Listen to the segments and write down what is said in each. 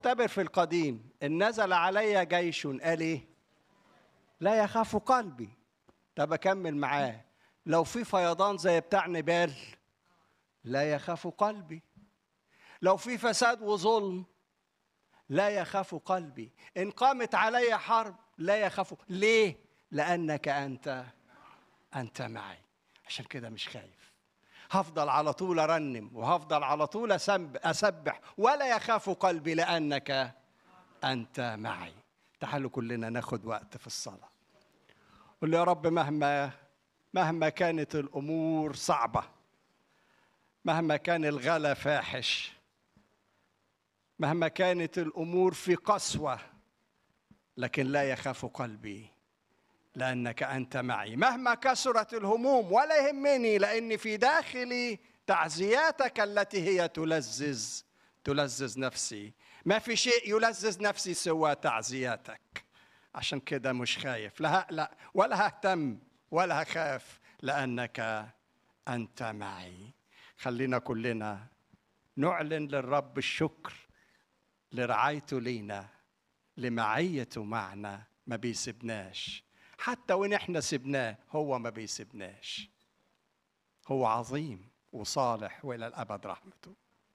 اعتبر في القديم إن نزل علي جيش قال ايه لا يخاف قلبي طب اكمل معاه لو في فيضان زي بتاع نبال لا يخاف قلبي لو في فساد وظلم لا يخاف قلبي ان قامت علي حرب لا يخاف ليه لانك انت انت معي عشان كده مش خايف هفضل على طول ارنم وهفضل على طول أسب- اسبح ولا يخاف قلبي لانك انت معي تعالوا كلنا ناخد وقت في الصلاه قل يا رب مهما مهما كانت الامور صعبه مهما كان الغلا فاحش مهما كانت الامور في قسوه لكن لا يخاف قلبي لانك انت معي مهما كثرت الهموم ولا يهمني لاني في داخلي تعزياتك التي هي تلذذ تلذذ نفسي ما في شيء يلذذ نفسي سوى تعزياتك عشان كده مش خايف لا هقلق ولا ههتم ولا هخاف لانك انت معي خلينا كلنا نعلن للرب الشكر لرعايته لينا لمعيته معنا ما بيسيبناش حتى وان احنا سبناه هو ما بيسيبناش هو عظيم وصالح والى الابد رحمته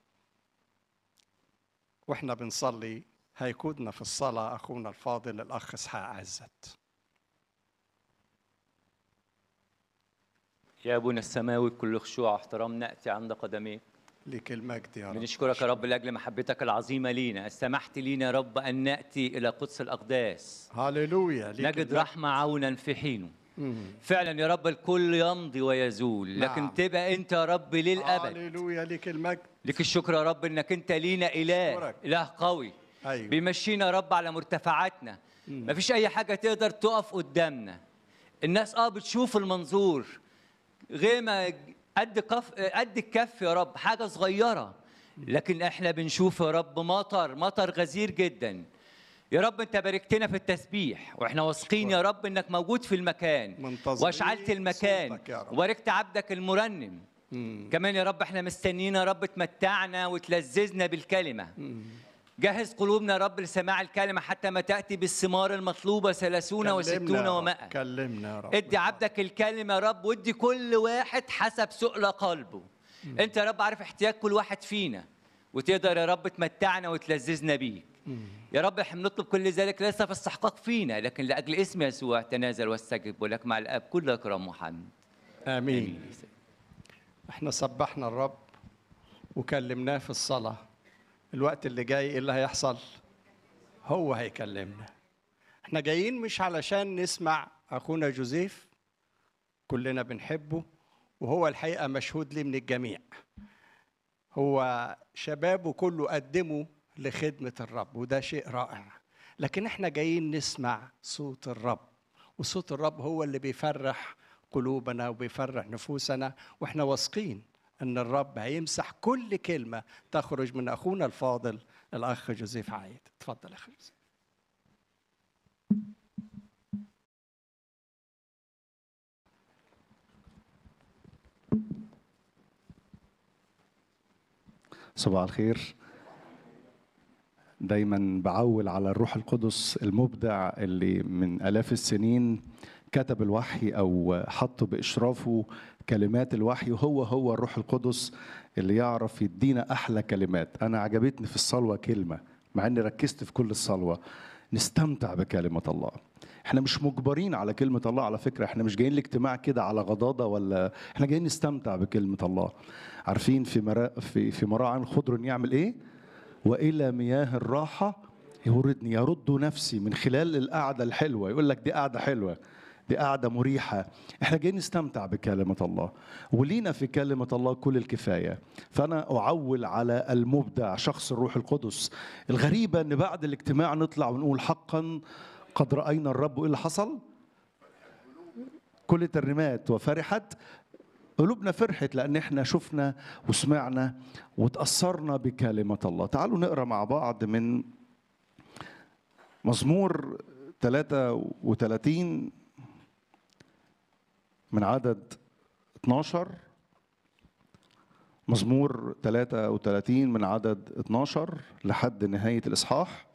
واحنا بنصلي هيكودنا في الصلاه اخونا الفاضل الاخ اسحاق عزت يا ابونا السماوي بكل خشوع واحترام ناتي عند قدميك ليك المجد يا رب بنشكرك يا رب لاجل محبتك العظيمه لينا سمحت لينا يا رب ان ناتي الى قدس الاقداس هللويا ليك نجد المجد. رحمه عونا في حينه مم. فعلا يا رب الكل يمضي ويزول لكن نعم. تبقى انت يا رب للابد هللويا ليك المجد لك الشكر يا رب انك انت لينا اله أشكرك. اله قوي ايوه بيمشينا يا رب على مرتفعاتنا مفيش اي حاجه تقدر تقف قدامنا الناس اه بتشوف المنظور غيمه قد كف قد الكف يا رب حاجه صغيره لكن احنا بنشوف يا رب مطر مطر غزير جدا يا رب انت باركتنا في التسبيح واحنا واثقين يا رب انك موجود في المكان منتظرين واشعلت المكان صوتك يا رب. وباركت عبدك المرنم مم. كمان يا رب احنا مستنيين يا رب تمتعنا وتلذذنا بالكلمه جهز قلوبنا يا رب لسماع الكلمه حتى ما تاتي بالثمار المطلوبه ثلاثون كلمنا وستون يا رب. ومائة كلمنا يا رب ادي عبدك الكلمه يا رب وادي كل واحد حسب سؤل قلبه انت يا رب عارف احتياج كل واحد فينا وتقدر يا رب تمتعنا وتلذذنا بيك يا رب احنا بنطلب كل ذلك ليس في استحقاق فينا لكن لاجل اسم يسوع تنازل واستجب ولك مع الاب كل اكرام وحمد امين احنا سبحنا الرب وكلمناه في الصلاه الوقت اللي جاي ايه اللي هيحصل هو هيكلمنا احنا جايين مش علشان نسمع اخونا جوزيف كلنا بنحبه وهو الحقيقه مشهود لي من الجميع هو شبابه كله قدمه لخدمه الرب وده شيء رائع لكن احنا جايين نسمع صوت الرب وصوت الرب هو اللي بيفرح قلوبنا وبيفرح نفوسنا واحنا واثقين ان الرب هيمسح كل كلمه تخرج من اخونا الفاضل الاخ جوزيف عايد اتفضل يا اخي جوزيف صباح الخير دايما بعول على الروح القدس المبدع اللي من آلاف السنين كتب الوحي أو حطه بإشرافه كلمات الوحي وهو هو الروح القدس اللي يعرف يدينا أحلى كلمات أنا عجبتني في الصلوة كلمة مع أني ركزت في كل الصلوة نستمتع بكلمة الله احنا مش مجبرين على كلمة الله على فكرة احنا مش جايين الاجتماع كده على غضاضة ولا احنا جايين نستمتع بكلمة الله عارفين في مرا في في مراعي خضر يعمل ايه والى مياه الراحة يوردني يرد نفسي من خلال القعدة الحلوة يقول لك دي قعدة حلوة دي قعدة مريحة احنا جايين نستمتع بكلمة الله ولينا في كلمة الله كل الكفاية فأنا أعول على المبدع شخص الروح القدس الغريبة أن بعد الاجتماع نطلع ونقول حقا قد رأينا الرب إيه اللي حصل كل الترنيمات وفرحت قلوبنا فرحت لأن احنا شفنا وسمعنا وتأثرنا بكلمة الله تعالوا نقرأ مع بعض من مزمور 33 من عدد 12 مزمور 33 من عدد 12 لحد نهاية الإصحاح